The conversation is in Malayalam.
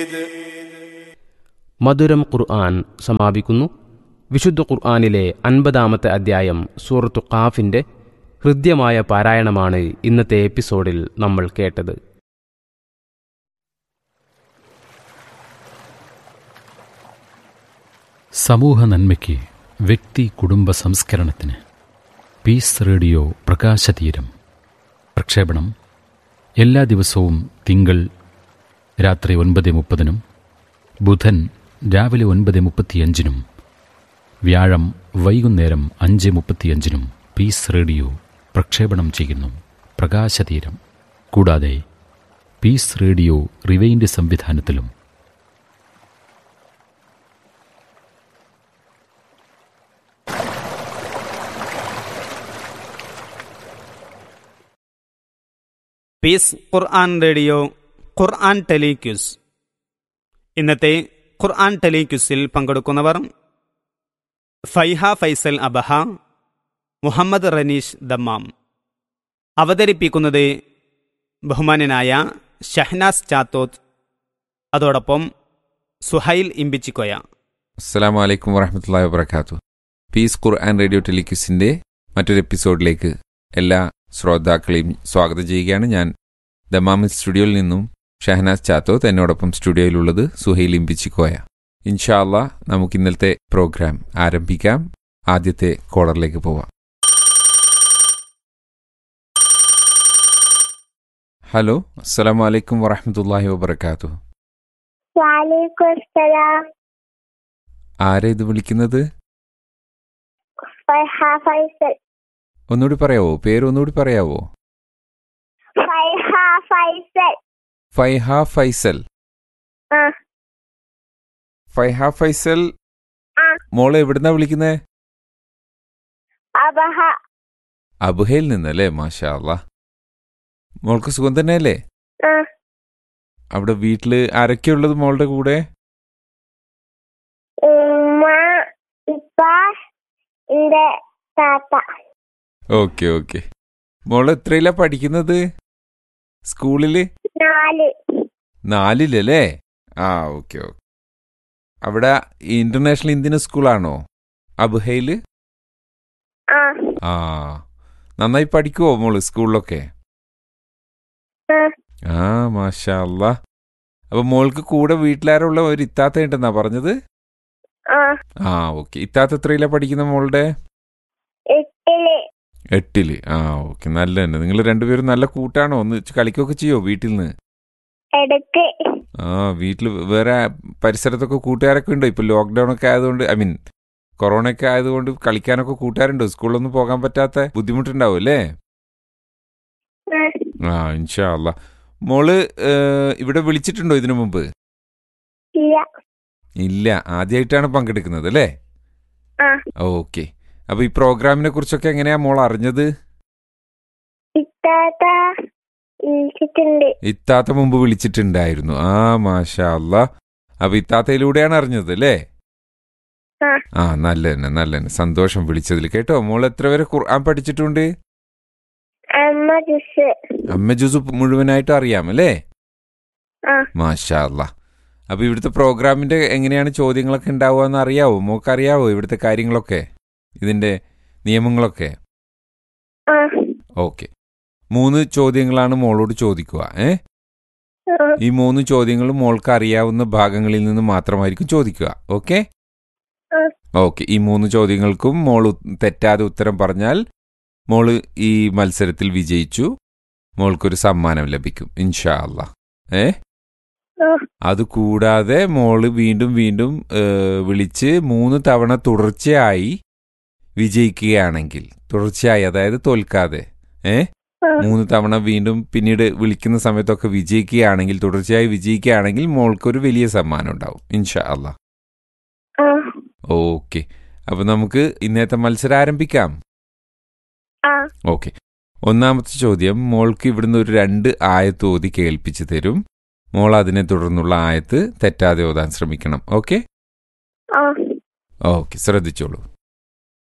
മധുരം ഖുർആൻ സമാപിക്കുന്നു വിശുദ്ധ ഖുർആനിലെ അൻപതാമത്തെ അധ്യായം സൂറത്തു ഖാഫിന്റെ ഹൃദ്യമായ പാരായണമാണ് ഇന്നത്തെ എപ്പിസോഡിൽ നമ്മൾ കേട്ടത് സമൂഹ നന്മയ്ക്ക് വ്യക്തി കുടുംബ സംസ്കരണത്തിന് പീസ് റേഡിയോ പ്രകാശതീരം പ്രക്ഷേപണം എല്ലാ ദിവസവും തിങ്കൾ രാത്രി ഒൻപത് മുപ്പതിനും ബുധൻ രാവിലെ ഒൻപത് മുപ്പത്തിയഞ്ചിനും വ്യാഴം വൈകുന്നേരം അഞ്ച് മുപ്പത്തിയഞ്ചിനും പീസ് റേഡിയോ പ്രക്ഷേപണം ചെയ്യുന്നു പ്രകാശതീരം കൂടാതെ പീസ് റേഡിയോ റിവൈൻഡ് സംവിധാനത്തിലും Peace Quran Radio Quran telequiz ഇന്നത്തെ ഖുർആൻ ടെലിക്യൂസിൽ പങ്കെടുക്കുന്നവർ ഫൈഹ ഫൈസൽ അബഹ മുഹമ്മദ് റനീഷ് ദമ്മാം അവതരിപ്പിക്കുന്നത് ബഹുമാനനായ ഷഹ്നാസ് ചാത്തോത്ത് അതോടൊപ്പം സുഹൈൽ ഇമ്പിച്ചിക്കോയ അസ്സാം വലൈക്കും വറഹമത്തല്ലാ വബർക്കാത്തു പീസ് ഖുർആൻ റേഡിയോ ടെലിക്യൂസിന്റെ മറ്റൊരു എപ്പിസോഡിലേക്ക് എല്ലാ ശ്രോതാക്കളെയും സ്വാഗതം ചെയ്യുകയാണ് ഞാൻ ദമാമി സ്റ്റുഡിയോയിൽ നിന്നും ഷഹനാസ് ചാത്തോത്ത് എന്നോടൊപ്പം സ്റ്റുഡിയോയിലുള്ളത് സുഹൈൽ ഇമ്പിച്ചിക്കോയ ഇൻഷാല്ല നമുക്ക് ഇന്നലത്തെ പ്രോഗ്രാം ആരംഭിക്കാം ആദ്യത്തെ കോളറിലേക്ക് പോവാം ഹലോ അസ്സാം വലൈക്കും വറഹമത്തല്ലാഹി വബർക്കാത്തു വാലേക്കും അസ്സലാം ആരാ ഇത് വിളിക്കുന്നത് ഫൈഹ ഫൈസൽ ഒന്നുകൂടി പറയാവോ പേര് ഒന്നുകൂടി പറയാവോ ഫൈഹ ഫൈസൽ ഫൈഹ ഫൈസൽ ആ ഫൈഹ ഫൈസൽ ആ. മോളെ എവിടുന്നാ വിളിക്കുന്നേ അബഹ അബുഹയിൽ നിന്നല്ലേ മാഷാ അല്ലാ മോൾക്ക് സുഖം തന്നെയല്ലേ ആ അവിടെ വീട്ടില് ആരൊക്കെയുള്ളത് മോളുടെ കൂടെ ഉമ്മ ഇപ്പ എന്റെ താത്ത ഓക്കെ ഓക്കെ മോള് എത്രയിലാ പഠിക്കുന്നത് സ്കൂളില് നാല് നാലിലല്ലേ ആ ഓക്കെ ഓക്കെ അവിടെ ഇന്റർനാഷണൽ ഇന്ത്യൻ സ്കൂളാണോ അബുഹയില് ആ ആ നന്നായി പഠിക്കുവോ മോള് സ്കൂളിലൊക്കെ ആ ആ മാഷാ അല്ലാ അപ്പൊ മോൾക്ക് കൂടെ വീട്ടിലാരുള്ള ഒരു ഇത്താത്ത ഉണ്ടെന്നാ പറഞ്ഞത് ആ ആ ഓക്കെ ഇത്താത്ത എത്രയിലാ പഠിക്കുന്ന മോളുടെ എട്ടില് എട്ടില് ആ ഓക്കെ നല്ല തന്നെ നിങ്ങൾ രണ്ടുപേരും നല്ല കൂട്ടാണോ ഒന്ന് കളിക്കൊക്കെ ചെയ്യോ വീട്ടിൽ നിന്ന് എടുക്ക് ആ വീട്ടിൽ വേറെ പരിസരത്തൊക്കെ കൂട്ടുകാരൊക്കെ ഉണ്ടോ ഇപ്പൊ ലോക്ക്ഡൌൺ ഒക്കെ ആയതുകൊണ്ട് ഐ മീൻ കൊറോണ ഒക്കെ ആയതുകൊണ്ട് കളിക്കാനൊക്കെ കൂട്ടുകാരുണ്ടോ സ്കൂളിലൊന്നും പോകാൻ പറ്റാത്ത ബുദ്ധിമുട്ടുണ്ടാവും അല്ലേ ആ, ആ ഇൻഷാ അല്ലാ മോള് ഏഹ്, ഇവിടെ വിളിച്ചിട്ടുണ്ടോ ഇതിനു മുമ്പ് ഇല്ല ഇല്ല ആദ്യമായിട്ടാണ് പങ്കെടുക്കുന്നത് അല്ലേ ആ ഓക്കെ അപ്പൊ ഈ പ്രോഗ്രാമിനെ കുറിച്ചൊക്കെ എങ്ങനെയാ മോൾ അറിഞ്ഞത് ഇത്താത്ത വിളിച്ചിട്ടുണ്ട് ഇത്താത്ത മുമ്പ് വിളിച്ചിട്ടുണ്ടായിരുന്നു ആ മാഷാ അല്ലാ അപ്പൊ ഇത്താത്തയിലൂടെയാണ് അറിഞ്ഞത് അല്ലേ ആ ആ നല്ല തന്നെ നല്ല തന്നെ സന്തോഷം വിളിച്ചതിൽ കേട്ടോ മോൾ എത്ര വരെ ഖുർആൻ പഠിച്ചിട്ടുണ്ട് അമ്മ ജ്യൂസ് അമ്മ ജുസു മുഴുവനായിട്ട് അറിയാം അല്ലേ ആ മാഷാ അല്ലാ അപ്പൊ ഇവിടുത്തെ പ്രോഗ്രാമിന്റെ എങ്ങനെയാണ് ചോദ്യങ്ങളൊക്കെ ഉണ്ടാവുക എന്ന് അറിയാവോ മോക്ക് അറിയാവോ ഇവിടുത്തെ കാര്യങ്ങളൊക്കെ ഇതിന്റെ നിയമങ്ങളൊക്കെ ആ ഓക്കെ മൂന്ന് ചോദ്യങ്ങളാണ് മോളോട് ചോദിക്കുക ഏ ആ, ഈ മൂന്ന് ചോദ്യങ്ങളും മോൾക്ക് അറിയാവുന്ന ഭാഗങ്ങളിൽ നിന്ന് മാത്രമായിരിക്കും ചോദിക്കുക ഓക്കെ ആ. ഓക്കെ ഈ മൂന്ന് ചോദ്യങ്ങൾക്കും മോൾ ഉ- തെറ്റാതെ ഉത്തരം പറഞ്ഞാൽ മോള് ഈ മത്സരത്തിൽ വിജയിച്ചു മോൾക്കൊരു സമ്മാനം ലഭിക്കും ഇൻഷാ അല്ലാ ഏ ആ, അതുകൂടാതെ മോള് വീണ്ടും വീണ്ടും ഏ, വിളിച്ച് മൂന്ന് തവണ തുടർച്ചയായി വിജയിക്കുകയാണെങ്കിൽ തുടർച്ചയായി അതായത് തോൽക്കാതെ ഏ ആ, മൂന്ന് തവണ വീണ്ടും പിന്നീട് വിളിക്കുന്ന സമയത്തൊക്കെ വിജയിക്കുകയാണെങ്കിൽ തുടർച്ചയായി വിജയിക്കുകയാണെങ്കിൽ മോൾക്കൊരു വലിയ സമ്മാനം ഉണ്ടാവും ഇൻഷാ അല്ലാ ആ, ഓക്കെ അപ്പൊ നമുക്ക് ഇന്നത്തെ മത്സരം ആരംഭിക്കാം ആ ഓക്കെ ഒന്നാമത്തെ ചോദ്യം മോൾക്ക് ഇവിടുന്ന് ഒരു രണ്ട് ആയത്ത് ഓതി കേൾപ്പിച്ചു തരും മോൾ അതിനെ തുടർന്നുള്ള ആയത്ത് തെറ്റാതെ ഓതാൻ ശ്രമിക്കണം ഓക്കെ ആ ഓക്കെ ശ്രദ്ധിച്ചോളൂ